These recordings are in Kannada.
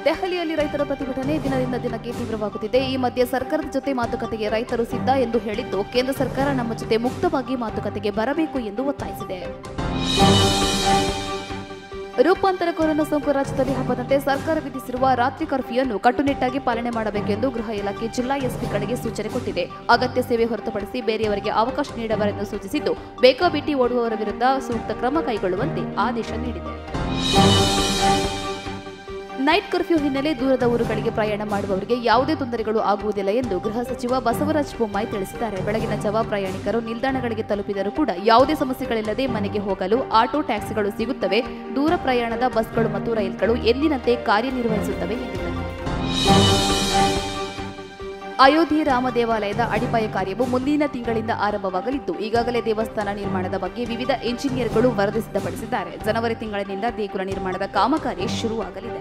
ದೆಹಲಿಯಲ್ಲಿ ರೈತರ ಪ್ರತಿಭಟನೆ ದಿನದಿಂದ ದಿನಕ್ಕೆ ತೀವ್ರವಾಗುತ್ತಿದೆ ಈ ಮಧ್ಯೆ ಸರ್ಕಾರದ ಜೊತೆ ಮಾತುಕತೆಗೆ ರೈತರು ಸಿದ್ಧ ಎಂದು ಹೇಳಿದ್ದು ಕೇಂದ್ರ ಸರ್ಕಾರ ನಮ್ಮ ಜೊತೆ ಮುಕ್ತವಾಗಿ ಮಾತುಕತೆಗೆ ಬರಬೇಕು ಎಂದು ಒತ್ತಾಯಿಸಿದೆ ರೂಪಾಂತರ ಕೊರೋನಾ ಸೋಂಕು ರಾಜ್ಯದಲ್ಲಿ ಹಬ್ಬದಂತೆ ಸರ್ಕಾರ ವಿಧಿಸಿರುವ ರಾತ್ರಿ ಕರ್ಫ್ಯೂಯನ್ನು ಕಟ್ಟುನಿಟ್ಟಾಗಿ ಪಾಲನೆ ಮಾಡಬೇಕೆಂದು ಗೃಹ ಇಲಾಖೆ ಜಿಲ್ಲಾ ಎಸ್ಪಿಗಳಿಗೆ ಸೂಚನೆ ಕೊಟ್ಟಿದೆ ಅಗತ್ಯ ಸೇವೆ ಹೊರತುಪಡಿಸಿ ಬೇರೆಯವರಿಗೆ ಅವಕಾಶ ನೀಡಬಾರೆಂದು ಸೂಚಿಸಿದ್ದು ಬೇಕಾಬಿಟ್ಟಿ ಓಡುವವರ ವಿರುದ್ಧ ಸೂಕ್ತ ಕ್ರಮ ಕೈಗೊಳ್ಳುವಂತೆ ಆದೇಶ ನೀಡಿದೆ ನೈಟ್ ಕರ್ಫ್ಯೂ ಹಿನ್ನೆಲೆ ದೂರದ ಊರುಗಳಿಗೆ ಪ್ರಯಾಣ ಮಾಡುವವರಿಗೆ ಯಾವುದೇ ತೊಂದರೆಗಳು ಆಗುವುದಿಲ್ಲ ಎಂದು ಗೃಹ ಸಚಿವ ಬಸವರಾಜ ಬೊಮ್ಮಾಯಿ ತಿಳಿಸಿದ್ದಾರೆ ಬೆಳಗಿನ ಜಾವ ಪ್ರಯಾಣಿಕರು ನಿಲ್ದಾಣಗಳಿಗೆ ತಲುಪಿದರೂ ಕೂಡ ಯಾವುದೇ ಸಮಸ್ಯೆಗಳಿಲ್ಲದೆ ಮನೆಗೆ ಹೋಗಲು ಆಟೋ ಟ್ಯಾಕ್ಸಿಗಳು ಸಿಗುತ್ತವೆ ದೂರ ಪ್ರಯಾಣದ ಬಸ್ಗಳು ಮತ್ತು ರೈಲುಗಳು ಎಂದಿನಂತೆ ಕಾರ್ಯನಿರ್ವಹಿಸುತ್ತವೆ ಎಂದಿದ್ದಾರೆ ಅಯೋಧ್ಯೆ ರಾಮ ದೇವಾಲಯದ ಅಡಿಪಾಯ ಕಾರ್ಯವು ಮುಂದಿನ ತಿಂಗಳಿಂದ ಆರಂಭವಾಗಲಿದ್ದು ಈಗಾಗಲೇ ದೇವಸ್ಥಾನ ನಿರ್ಮಾಣದ ಬಗ್ಗೆ ವಿವಿಧ ಇಂಜಿನಿಯರ್ಗಳು ವರದಿ ಸಿದ್ಧಪಡಿಸಿದ್ದಾರೆ ಜನವರಿ ತಿಂಗಳಿನಿಂದ ದೇಗುಲ ನಿರ್ಮಾಣದ ಕಾಮಗಾರಿ ಶುರುವಾಗಲಿದೆ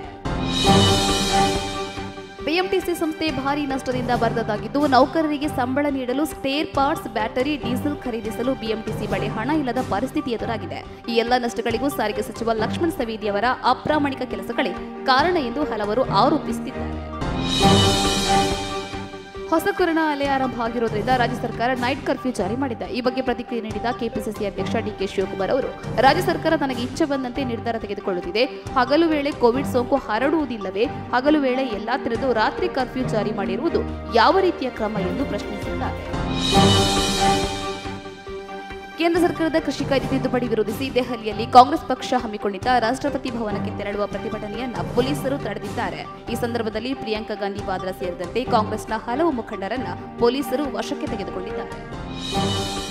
ಬಿಎಂಟಿಸಿ ಸಂಸ್ಥೆ ಭಾರಿ ನಷ್ಟದಿಂದ ಬರೆದದ್ದಾಗಿದ್ದು ನೌಕರರಿಗೆ ಸಂಬಳ ನೀಡಲು ಸ್ಪೇರ್ ಪಾರ್ಟ್ಸ್ ಬ್ಯಾಟರಿ ಡೀಸೆಲ್ ಖರೀದಿಸಲು ಬಿಎಂಟಿಸಿ ಬಳಿ ಹಣ ಇಲ್ಲದ ಪರಿಸ್ಥಿತಿ ಎದುರಾಗಿದೆ ಈ ಎಲ್ಲ ನಷ್ಟಗಳಿಗೂ ಸಾರಿಗೆ ಸಚಿವ ಲಕ್ಷ್ಮಣ್ ಸವದಿಯವರ ಅಪ್ರಾಮಾಣಿಕ ಕೆಲಸಗಳೇ ಕಾರಣ ಎಂದು ಹಲವರು ಆರೋಪಿಸುತ್ತಿದ್ದಾರೆ ಹೊಸ ಕೊರೋನಾ ಅಲೆ ಆರಂಭ ಆಗಿರೋದ್ರಿಂದ ರಾಜ್ಯ ಸರ್ಕಾರ ನೈಟ್ ಕರ್ಫ್ಯೂ ಜಾರಿ ಮಾಡಿದೆ ಈ ಬಗ್ಗೆ ಪ್ರತಿಕ್ರಿಯೆ ನೀಡಿದ ಕೆಪಿಸಿಸಿ ಅಧ್ಯಕ್ಷ ಡಿಕೆ ಶಿವಕುಮಾರ್ ಅವರು ರಾಜ್ಯ ಸರ್ಕಾರ ತನಗೆ ಇಚ್ಛೆ ಬಂದಂತೆ ನಿರ್ಧಾರ ತೆಗೆದುಕೊಳ್ಳುತ್ತಿದೆ ಹಗಲು ವೇಳೆ ಕೋವಿಡ್ ಸೋಂಕು ಹರಡುವುದಿಲ್ಲವೇ ಹಗಲು ವೇಳೆ ಎಲ್ಲಾ ತೆರೆದು ರಾತ್ರಿ ಕರ್ಫ್ಯೂ ಜಾರಿ ಮಾಡಿರುವುದು ಯಾವ ರೀತಿಯ ಕ್ರಮ ಎಂದು ಪ್ರಶ್ನಿಸಿದ್ದಾರೆ ಕೇಂದ್ರ ಸರ್ಕಾರದ ಕೃಷಿ ಕಾಯ್ದೆ ತಿದ್ದುಪಡಿ ವಿರೋಧಿಸಿ ದೆಹಲಿಯಲ್ಲಿ ಕಾಂಗ್ರೆಸ್ ಪಕ್ಷ ಹಮ್ಮಿಕೊಂಡಿದ್ದ ರಾಷ್ಟ್ರಪತಿ ಭವನಕ್ಕೆ ತೆರಳುವ ಪ್ರತಿಭಟನೆಯನ್ನ ಪೊಲೀಸರು ತಡೆದಿದ್ದಾರೆ ಈ ಸಂದರ್ಭದಲ್ಲಿ ಪ್ರಿಯಾಂಕಾ ಗಾಂಧಿ ವಾದ್ರಾ ಸೇರಿದಂತೆ ಕಾಂಗ್ರೆಸ್ನ ಹಲವು ಮುಖಂಡರನ್ನ ಪೊಲೀಸರು ವಶಕ್ಕೆ ತೆಗೆದುಕೊಂಡಿದ್ದಾರೆ